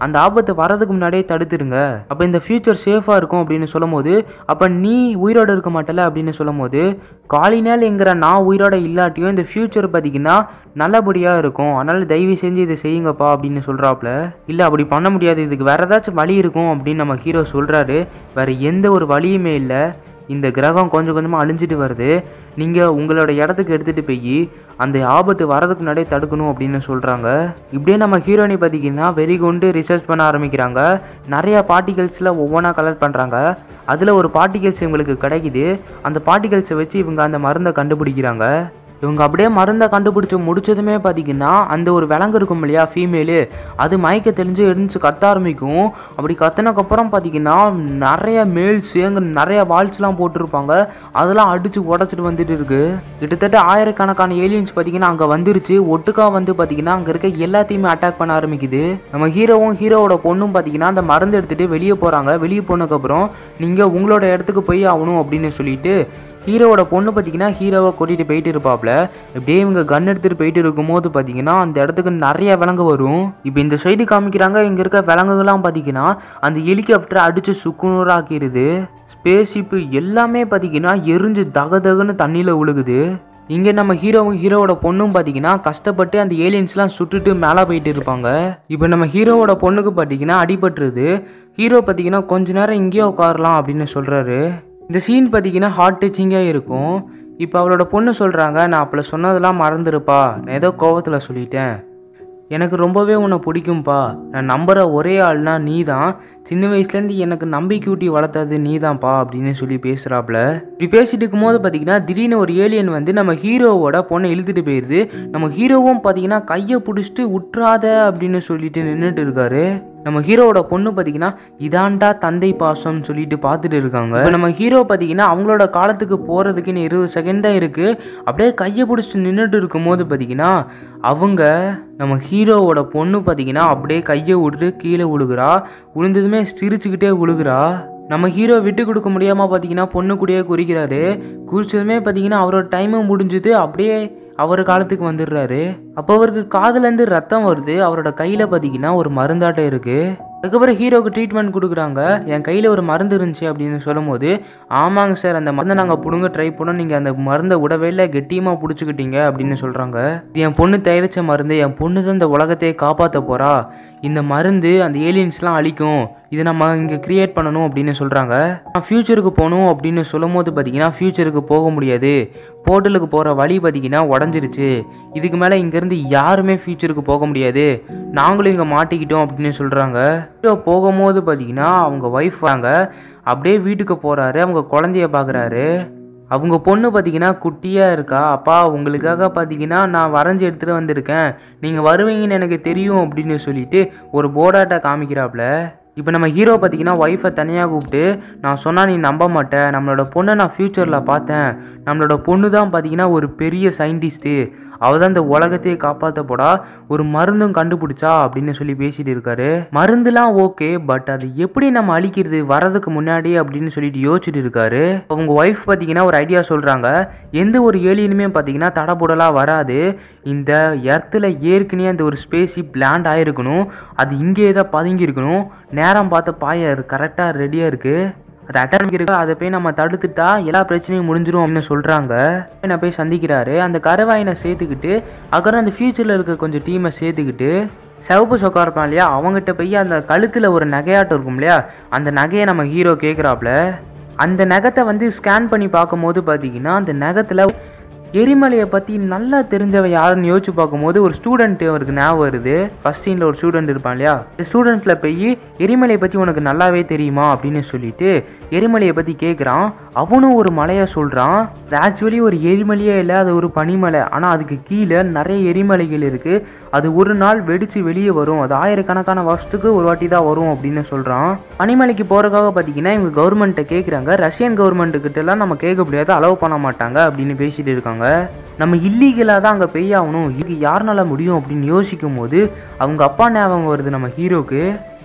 Speaker 1: அந்த ஆபத்து வரதுக்கு முன்னாடியே தடுத்துருங்க அப்போ இந்த ஃபியூச்சர் சேஃபாக இருக்கும் அப்படின்னு சொல்லும்போது அப்போ நீ உயிரோடு இருக்க மாட்டல அப்படின்னு சொல்லும்போது காலினால் என்கிற நான் உயிரோட இல்லாட்டியும் இந்த ஃபியூச்சர் பார்த்தீங்கன்னா நல்லபடியாக இருக்கும் அதனால் தயவு செஞ்சு இதை செய்யுங்கப்பா அப்படின்னு சொல்கிறாப்புல இல்லை அப்படி பண்ண முடியாது இதுக்கு வேறு ஏதாச்சும் வழி இருக்கும் அப்படின்னு நம்ம ஹீரோ சொல்கிறாரு வேறு எந்த ஒரு வழியுமே இல்லை இந்த கிரகம் கொஞ்சம் கொஞ்சமாக அழிஞ்சிட்டு வருது நீங்கள் உங்களோட இடத்துக்கு எடுத்துகிட்டு போய் அந்த ஆபத்து வரதுக்கு முன்னாடியே தடுக்கணும் அப்படின்னு சொல்கிறாங்க இப்படியே நம்ம ஹீரோயினை பார்த்தீங்கன்னா வெறிகொண்டு ரிசர்ச் பண்ண ஆரம்பிக்கிறாங்க நிறைய பார்ட்டிகல்ஸில் ஒவ்வொன்றா கலெக்ட் பண்ணுறாங்க அதில் ஒரு பார்ட்டிகல்ஸ் இவங்களுக்கு கிடைக்குது அந்த பார்ட்டிகல்ஸை வச்சு இவங்க அந்த மருந்தை கண்டுபிடிக்கிறாங்க இவங்க அப்படியே மருந்தை கண்டுபிடிச்சி முடிச்சதுமே பார்த்தீங்கன்னா அந்த ஒரு விலங்கு இருக்கும் இல்லையா ஃபீமேலு அது மயக்க தெளிஞ்சு எழுந்துச்சு கத்த ஆரம்பிக்கும் அப்படி கத்தினக்கப்புறம் பார்த்தீங்கன்னா நிறைய மேல்ஸ் அங்கே நிறைய வால்ஸ்லாம் போட்டிருப்பாங்க அதெல்லாம் அடித்து உடச்சிட்டு வந்துட்டு இருக்கு கிட்டத்தட்ட ஆயிரக்கணக்கான ஏலியன்ஸ் பார்த்தீங்கன்னா அங்கே வந்துருச்சு ஒட்டுக்கா வந்து பார்த்தீங்கன்னா அங்கே இருக்க எல்லாத்தையுமே அட்டாக் பண்ண ஆரம்பிக்குது நம்ம ஹீரோவும் ஹீரோவோட பொண்ணும் பார்த்தீங்கன்னா அந்த மருந்து எடுத்துகிட்டு வெளியே போகிறாங்க வெளியே போனதுக்கப்புறம் நீங்கள் உங்களோட இடத்துக்கு போய் ஆகணும் அப்படின்னு சொல்லிட்டு ஹீரோவோட பொண்ணு பார்த்தீங்கன்னா ஹீரோவை கூட்டிகிட்டு போயிட்டு இருப்பாப்ல இப்படியே இவங்க கன் எடுத்துகிட்டு போயிட்டு இருக்கும்போது பார்த்தீங்கன்னா அந்த இடத்துக்கு நிறைய விலங்கு வரும் இப்போ இந்த சைடு காமிக்கிறாங்க இங்கே இருக்க விலங்குகள்லாம் பார்த்தீங்கன்னா அந்த ஹெலிகாப்டரை அடித்து சுக்குநூறாக்கிடுது ஸ்பேஸ்ஷிப்பு எல்லாமே பார்த்தீங்கன்னா எரிஞ்சு தக தகன்னு தண்ணியில் விழுகுது இங்கே நம்ம ஹீரோவும் ஹீரோவோட பொண்ணும் பார்த்தீங்கன்னா கஷ்டப்பட்டு அந்த ஏலியன்ஸ்லாம் சுட்டுட்டு மேலே போயிட்டு இருப்பாங்க இப்போ நம்ம ஹீரோவோட பொண்ணுக்கு பார்த்தீங்கன்னா அடிபட்டுருது ஹீரோ பார்த்தீங்கன்னா கொஞ்ச நேரம் இங்கேயே உட்காரலாம் அப்படின்னு சொல்கிறாரு இந்த சீன் பார்த்தீங்கன்னா ஹார்ட் டச்சிங்காக இருக்கும் இப்போ அவளோட பொண்ணு சொல்கிறாங்க நான் அப்பள சொன்னதெல்லாம் மறந்துருப்பா நான் ஏதோ கோவத்தில் சொல்லிட்டேன் எனக்கு ரொம்பவே உன்னை பிடிக்கும்ப்பா நான் நம்புகிற ஒரே ஆள்னா நீ தான் சின்ன வயசுலேருந்து எனக்கு நம்பிக்கையூட்டி வளர்த்தது நீ தான்ப்பா அப்படின்னு சொல்லி பேசுகிறாப்புல இப்படி பேசிட்டு இருக்கும்போது பார்த்தீங்கன்னா திடீர்னு ஒரு ஏலியன் வந்து நம்ம ஹீரோவோட பொண்ணை இழுத்துட்டு போயிடுது நம்ம ஹீரோவும் பார்த்தீங்கன்னா கையை பிடிச்சிட்டு உற்றாத அப்படின்னு சொல்லிட்டு நின்றுட்டு இருக்காரு நம்ம ஹீரோவோட பொண்ணு பார்த்தீங்கன்னா இதாண்டா தந்தை பாசம்னு சொல்லிட்டு பார்த்துட்டு இருக்காங்க இப்போ நம்ம ஹீரோ பார்த்தீங்கன்னா அவங்களோட காலத்துக்கு போகிறதுக்கு இன்னும் இருபது செகண்ட் தான் இருக்குது அப்படியே கையை பிடிச்சிட்டு நின்றுட்டு இருக்கும்போது பார்த்தீங்கன்னா அவங்க நம்ம ஹீரோவோட பொண்ணு பார்த்தீங்கன்னா அப்படியே கையை விட்டுட்டு கீழே விழுகிறா விழுந்ததுமே சிரிச்சுக்கிட்டே விழுகிறா நம்ம ஹீரோ விட்டு கொடுக்க முடியாமல் பார்த்தீங்கன்னா பொண்ணு கூடயே குறிக்கிறாரு குறிச்சதுமே பார்த்தீங்கன்னா அவரோட டைமும் முடிஞ்சுது அப்படியே அவர் காலத்துக்கு வந்துடுறாரு அப்போ அவருக்கு காதுலேருந்து ரத்தம் வருது அவரோட கையில் பார்த்தீங்கன்னா ஒரு மருந்தாட்டம் இருக்குது அதுக்கப்புறம் ஹீரோக்கு ட்ரீட்மெண்ட் கொடுக்குறாங்க என் கையில் ஒரு மருந்து இருந்துச்சு அப்படின்னு சொல்லும்போது ஆமாங்க சார் அந்த மருந்தை நாங்கள் பிடுங்க ட்ரை பண்ணோம் நீங்கள் அந்த மருந்தை விடவே இல்லை கெட்டியமாக பிடிச்சிக்கிட்டீங்க அப்படின்னு சொல்கிறாங்க என் பொண்ணு தயாரித்த மருந்து என் பொண்ணு தான் இந்த உலகத்தையே காப்பாற்ற போகிறா இந்த மருந்து அந்த ஏலியன்ஸ்லாம் அழிக்கும் இதை நம்ம இங்கே கிரியேட் பண்ணணும் அப்படின்னு சொல்கிறாங்க நான் ஃப்யூச்சருக்கு போகணும் அப்படின்னு சொல்லும் போது பார்த்தீங்கன்னா ஃப்யூச்சருக்கு போக முடியாது போர்ட்டலுக்கு போகிற வழி பார்த்தீங்கன்னா உடஞ்சிருச்சு இதுக்கு மேலே இங்கேருந்து யாருமே ஃப்யூச்சருக்கு போக முடியாது நாங்களும் இங்கே மாட்டிக்கிட்டோம் அப்படின்னு சொல்கிறாங்க ஹீரோ போகும்போது பார்த்தீங்கன்னா அவங்க ஒய்ஃப் வாங்க அப்படியே வீட்டுக்கு போகிறாரு அவங்க குழந்தைய பார்க்குறாரு அவங்க பொண்ணு பார்த்தீங்கன்னா குட்டியாக இருக்கா அப்பா உங்களுக்காக பார்த்தீங்கன்னா நான் வரைஞ்சி எடுத்துகிட்டு வந்திருக்கேன் நீங்கள் வருவீங்கன்னு எனக்கு தெரியும் அப்படின்னு சொல்லிட்டு ஒரு போர்டாட்டை காமிக்கிறாப்புல இப்போ நம்ம ஹீரோ பார்த்தீங்கன்னா ஒய்ஃபை தனியாக கூப்பிட்டு நான் சொன்னால் நீ நம்ப மாட்டேன் நம்மளோட பொண்ணை நான் ஃப்யூச்சரில் பார்த்தேன் நம்மளோட பொண்ணு தான் பார்த்தீங்கன்னா ஒரு பெரிய சயின்டிஸ்ட்டு அவள் தான் இந்த உலகத்தையே காப்பாற்ற போடா ஒரு மருந்தும் கண்டுபிடிச்சா அப்படின்னு சொல்லி பேசிட்டு இருக்காரு மருந்துலாம் ஓகே பட் அது எப்படி நம்ம அழிக்கிறது வரதுக்கு முன்னாடி அப்படின்னு சொல்லிட்டு யோசிச்சுட்டு இருக்காரு அவங்க ஒய்ஃப் பார்த்தீங்கன்னா ஒரு ஐடியா சொல்கிறாங்க எந்த ஒரு ஏலியனுமே பார்த்தீங்கன்னா தடபுடலாக வராது இந்த எர்த்தில் ஏற்கனவே அந்த ஒரு ஸ்பேஸ்ஷிப் லேண்ட் ஆகிருக்கணும் அது இங்கே தான் பதுங்கி இருக்கணும் நேரம் பார்த்த பாய கரெக்டாக ரெடியாக இருக்குது அது அட்டன் இருக்கு அதை போய் நம்ம தடுத்துட்டா எல்லா பிரச்சனையும் முடிஞ்சிரும் அப்படின்னு சொல்கிறாங்க நான் போய் சந்திக்கிறாரு அந்த கருவாயினை சேர்த்துக்கிட்டு அப்புறம் அந்த ஃபியூச்சரில் இருக்க கொஞ்சம் டீமை சேர்த்துக்கிட்டு சிவப்பு சொக்கா இருப்பான் இல்லையா அவங்ககிட்ட போய் அந்த கழுத்தில் ஒரு நகையாட்டம் இருக்கும் இல்லையா அந்த நகையை நம்ம ஹீரோ கேட்குறாப்புல அந்த நகத்தை வந்து ஸ்கேன் பண்ணி பார்க்கும்போது பார்த்தீங்கன்னா அந்த நகத்தில் எரிமலையை பற்றி நல்லா தெரிஞ்சவ யாருன்னு யோசிச்சு பார்க்கும்போது ஒரு ஸ்டூடெண்ட் அவருக்கு ஞாபகம் வருது ஃபர்ஸ்ட் சீனில் ஒரு ஸ்டூடெண்ட் இருப்பான் இல்லையா இந்த ஸ்டூடெண்ட்டில் போய் எரிமலையை பற்றி உனக்கு நல்லாவே தெரியுமா அப்படின்னு சொல்லிட்டு எரிமலையை பற்றி கேட்குறான் அவனும் ஒரு மலையை சொல்கிறான் அது ஆக்சுவலி ஒரு எரிமலையே இல்லை அது ஒரு பனிமலை ஆனால் அதுக்கு கீழே நிறைய எரிமலைகள் இருக்குது அது ஒரு நாள் வெடித்து வெளியே வரும் அது ஆயிரக்கணக்கான வருஷத்துக்கு ஒரு வாட்டி தான் வரும் அப்படின்னு சொல்கிறான் பனிமலைக்கு போகிறதுக்காக பார்த்தீங்கன்னா இவங்க கவர்மெண்ட்டை கேட்குறாங்க ரஷ்யன் கவர்மெண்ட்டுக்கிட்டலாம் நம்ம கேட்க முடியாது அலோவ் பண்ண மாட்டாங்க அப்படின்னு பேசிட்டு இருக்காங்க நம்ம இல்லீகலாக தான் அங்கே பெய்யாகணும் இது யாருனால முடியும் அப்படின்னு யோசிக்கும் போது அவங்க அப்பா ஞாபகம் வருது நம்ம ஹீரோக்கு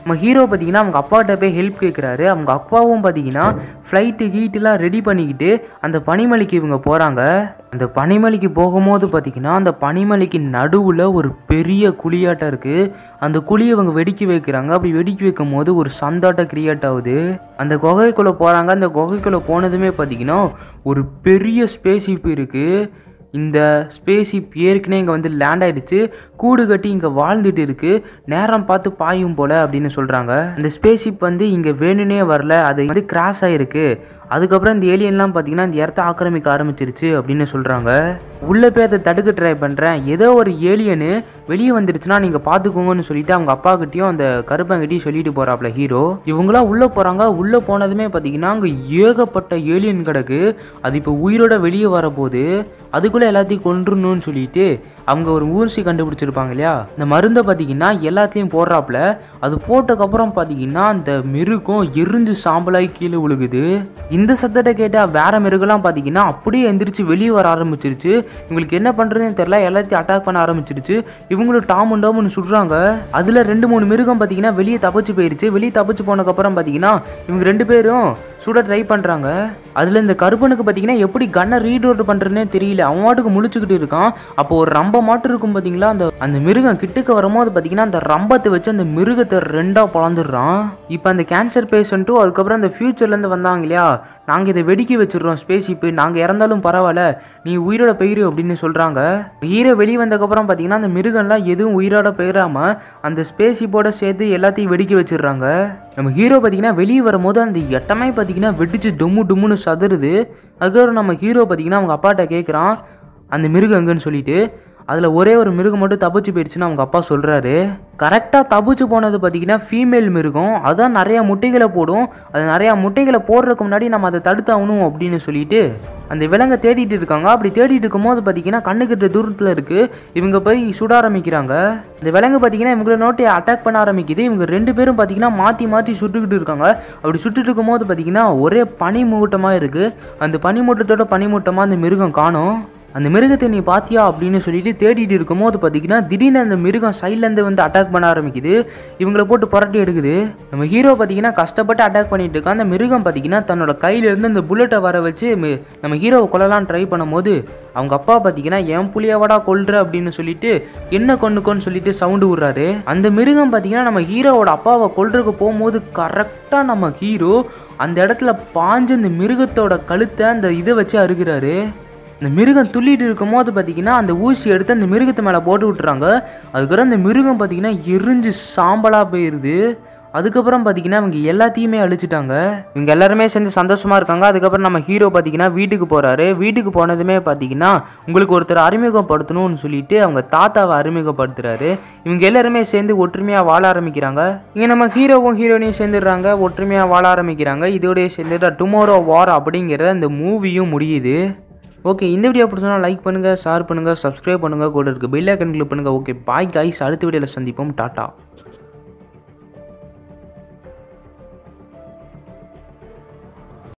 Speaker 1: நம்ம ஹீரோ பார்த்தீங்கன்னா அவங்க அப்பாட்ட போய் ஹெல்ப் கேட்குறாரு அவங்க அப்பாவும் பார்த்தீங்கன்னா ஃப்ளைட்டு ஹீட்டெலாம் ரெடி பண்ணிக்கிட்டு அந்த பனிமலைக்கு இவங்க போகிறாங்க அந்த பனிமலைக்கு போகும்போது பார்த்தீங்கன்னா அந்த பனிமலைக்கு நடுவில் ஒரு பெரிய குழியாட்டம் இருக்குது அந்த குழியை இவங்க வெடிக்க வைக்கிறாங்க அப்படி வெடிக்க வைக்கும் போது ஒரு சந்தாட்டம் கிரியேட் ஆகுது அந்த குகைக்குள்ளே போகிறாங்க அந்த குகைக்குள்ளே போனதுமே பார்த்தீங்கன்னா ஒரு பெரிய ஸ்பேஸ்ஷிப் இருக்குது இந்த ஸ்பேஸ்ஷிப் ஏற்கனவே இங்கே வந்து லேண்ட் ஆயிடுச்சு கூடு கட்டி இங்கே வாழ்ந்துட்டு இருக்கு நேரம் பார்த்து பாயும் போல அப்படின்னு சொல்கிறாங்க இந்த ஸ்பேஸ்ஷிப் வந்து இங்கே வேணும்னே வரல அது வந்து கிராஷ் ஆயிருக்கு அதுக்கப்புறம் இந்த ஏலியன்லாம் பார்த்தீங்கன்னா இந்த இடத்த ஆக்கிரமிக்க ஆரம்பிச்சிருச்சு அப்படின்னு சொல்கிறாங்க உள்ளே போய் அதை தடுக்க ட்ரை பண்ணுறேன் ஏதோ ஒரு ஏலியனு வெளியே வந்துருச்சுன்னா நீங்கள் பார்த்துக்கோங்கன்னு சொல்லிட்டு அவங்க அப்பா கிட்டயும் அந்த கருப்பங்கிட்டையும் சொல்லிட்டு போகிறாப்ல ஹீரோ இவங்களாம் உள்ளே போகிறாங்க உள்ளே போனதுமே பார்த்தீங்கன்னா அங்கே ஏகப்பட்ட ஏலியன் கிடக்கு அது இப்போ உயிரோட வெளியே வரப்போகுது அதுக்குள்ளே எல்லாத்தையும் கொன்றுணும்னு சொல்லிட்டு அவங்க ஒரு ஊர்சி கண்டுபிடிச்சிருப்பாங்க இல்லையா இந்த மருந்தை பார்த்தீங்கன்னா எல்லாத்தையும் போடுறாப்புல அது போட்டதுக்கப்புறம் பார்த்தீங்கன்னா அந்த மிருகம் எரிஞ்சு சாம்பலாகி கீழே விழுகுது இந்த சத்தத்தை கேட்டால் வேற மிருகம்லாம் பார்த்தீங்கன்னா அப்படியே எந்திரிச்சு வெளியே வர ஆரம்பிச்சிருச்சு இவங்களுக்கு என்ன பண்ணுறதுன்னு தெரியல எல்லாத்தையும் அட்டாக் பண்ண ஆரம்பிச்சிருச்சு இவங்களும் டாம் அண்ட் டாம்னு சுடுறாங்க அதில் ரெண்டு மூணு மிருகம் பார்த்தீங்கன்னா வெளியே தப்பிச்சு போயிருச்சு வெளியே தப்பிச்சு போனதுக்கப்புறம் பார்த்தீங்கன்னா இவங்க ரெண்டு பேரும் சுட ட்ரை பண்ணுறாங்க அதில் இந்த கருப்பனுக்கு பார்த்தீங்கன்னா எப்படி கன்னை ரீட் அவுட் பண்ணுறதுனே தெரியல அவன் வாட்டுக்கு முழிச்சுக்கிட்டு இருக்கான் அப்போ ஒரு ரம்ப மாட்டு இருக்கும் பார்த்தீங்களா அந்த அந்த மிருகம் கிட்டுக்கு வரும்போது பார்த்தீங்கன்னா அந்த ரம்பத்தை வச்சு அந்த மிருகத்தை ரெண்டாக பழந்துடுறான் இப்போ அந்த கேன்சர் பேஷண்ட்டும் அதுக்கப்புறம் அந்த ஃப்யூச்சர்லேருந்து வந்தாங்க இல்லையா நாங்கள் இதை வெடிக்க வச்சிடுறோம் ஸ்பேஸ்ஷிப்பு நாங்கள் இறந்தாலும் பரவாயில்ல நீ உயிரோட பெயிரு அப்படின்னு சொல்கிறாங்க ஹீரோ வெளியே வந்ததுக்கப்புறம் பார்த்தீங்கன்னா அந்த மிருகம்லாம் எதுவும் உயிரோட பெயராமல் அந்த ஸ்பேஸ்ஷிப்போட சேர்த்து எல்லாத்தையும் வெடிக்க வச்சிடுறாங்க நம்ம ஹீரோ பார்த்தீங்கன்னா வெளியே வரும்போது அந்த எட்டமே பார்த்தீங்கன்னா வெடிச்சு டொம்மு டொம்முன்னு சதுருது அதுக்கப்புறம் நம்ம ஹீரோ பார்த்தீங்கன்னா அவங்க அப்பாட்ட கேட்குறான் அந்த மிருகம் எங்கன்னு சொல்லிட்டு அதில் ஒரே ஒரு மிருகம் மட்டும் தப்பிச்சு போயிடுச்சுன்னு அவங்க அப்பா சொல்கிறாரு கரெக்டாக தப்பிச்சு போனது பார்த்தீங்கன்னா ஃபீமேல் மிருகம் அதான் நிறையா முட்டைகளை போடும் அது நிறையா முட்டைகளை போடுறதுக்கு முன்னாடி நம்ம அதை தடுத்தாகணும் அப்படின்னு சொல்லிட்டு அந்த விலங்கை தேடிட்டு இருக்காங்க அப்படி தேடிட்டு இருக்கும்போது பார்த்தீங்கன்னா கண்ணுக்கிட்ட தூரத்தில் இருக்குது இவங்க போய் சுட ஆரம்பிக்கிறாங்க இந்த விலங்கு பார்த்தீங்கன்னா இவங்கள நோட்டி அட்டாக் பண்ண ஆரம்பிக்குது இவங்க ரெண்டு பேரும் பார்த்தீங்கன்னா மாற்றி மாற்றி சுட்டுக்கிட்டு இருக்காங்க அப்படி சுட்டுட்டு இருக்கும்போது பார்த்தீங்கன்னா ஒரே பனி மூட்டமாக இருக்குது அந்த பனிமூட்டத்தோட பனிமூட்டமாக அந்த மிருகம் காணும் அந்த மிருகத்தை நீ பாத்தியா அப்படின்னு சொல்லிட்டு தேடிட்டு இருக்கும்போது பார்த்தீங்கன்னா திடீர்னு அந்த மிருகம் சைட்லேருந்து வந்து அட்டாக் பண்ண ஆரம்பிக்குது இவங்கள போட்டு புரட்டி எடுக்குது நம்ம ஹீரோ பார்த்தீங்கன்னா கஷ்டப்பட்டு அட்டாக் பண்ணிட்டு இருக்கான் அந்த மிருகம் பார்த்தீங்கன்னா தன்னோட கையிலேருந்து அந்த புல்லட்டை வர வச்சு மி- நம்ம ஹீரோவை கொல்லலாம் ட்ரை பண்ணும்போது அவங்க அப்பா பார்த்தீங்கன்னா என் புளியவடா கொல்ற அப்படின்னு சொல்லிட்டு என்ன கொண்டுக்கோன்னு சொல்லிட்டு சவுண்டு விடுறாரு அந்த மிருகம் பார்த்தீங்கன்னா நம்ம ஹீரோவோட அப்பாவை கொல்றதுக்கு போகும்போது கரெக்டாக நம்ம ஹீரோ அந்த இடத்துல பாஞ்சு அந்த மிருகத்தோட கழுத்தை அந்த இதை வச்சு அறுகிறாரு இந்த மிருகம் துள்ளிட்டு இருக்கும்போது பார்த்தீங்கன்னா அந்த ஊசி எடுத்து அந்த மிருகத்து மேலே போட்டு விட்டுறாங்க அதுக்கப்புறம் அந்த மிருகம் பார்த்தீங்கன்னா எரிஞ்சு சாம்பலாக போயிடுது அதுக்கப்புறம் பார்த்தீங்கன்னா இவங்க எல்லாத்தையுமே அழிச்சிட்டாங்க இவங்க எல்லாருமே சேர்ந்து சந்தோஷமாக இருக்காங்க அதுக்கப்புறம் நம்ம ஹீரோ பார்த்தீங்கன்னா வீட்டுக்கு போகிறாரு வீட்டுக்கு போனதுமே பார்த்தீங்கன்னா உங்களுக்கு ஒருத்தர் அறிமுகப்படுத்தணும்னு சொல்லிட்டு அவங்க தாத்தாவை அறிமுகப்படுத்துறாரு இவங்க எல்லாருமே சேர்ந்து ஒற்றுமையாக வாழ ஆரம்பிக்கிறாங்க இங்கே நம்ம ஹீரோவும் ஹீரோனையும் சேர்ந்துடுறாங்க ஒற்றுமையாக வாழ ஆரம்பிக்கிறாங்க இதோடய சேர்ந்துட்டு டுமாரோ வார் அப்படிங்கிற அந்த மூவியும் முடியுது ஓகே இந்த வீடியோ பிடிச்சா லைக் பண்ணுங்கள் ஷேர் பண்ணுங்கள் சப்ஸ்கிரைப் பண்ணுங்கள் கூட இருக்குது பெல் ஐக்கன் கிளிக் பண்ணுங்கள் ஓகே பாய் காய்ஸ் அடுத்த வீடியோவில் சந்திப்போம் டாட்டா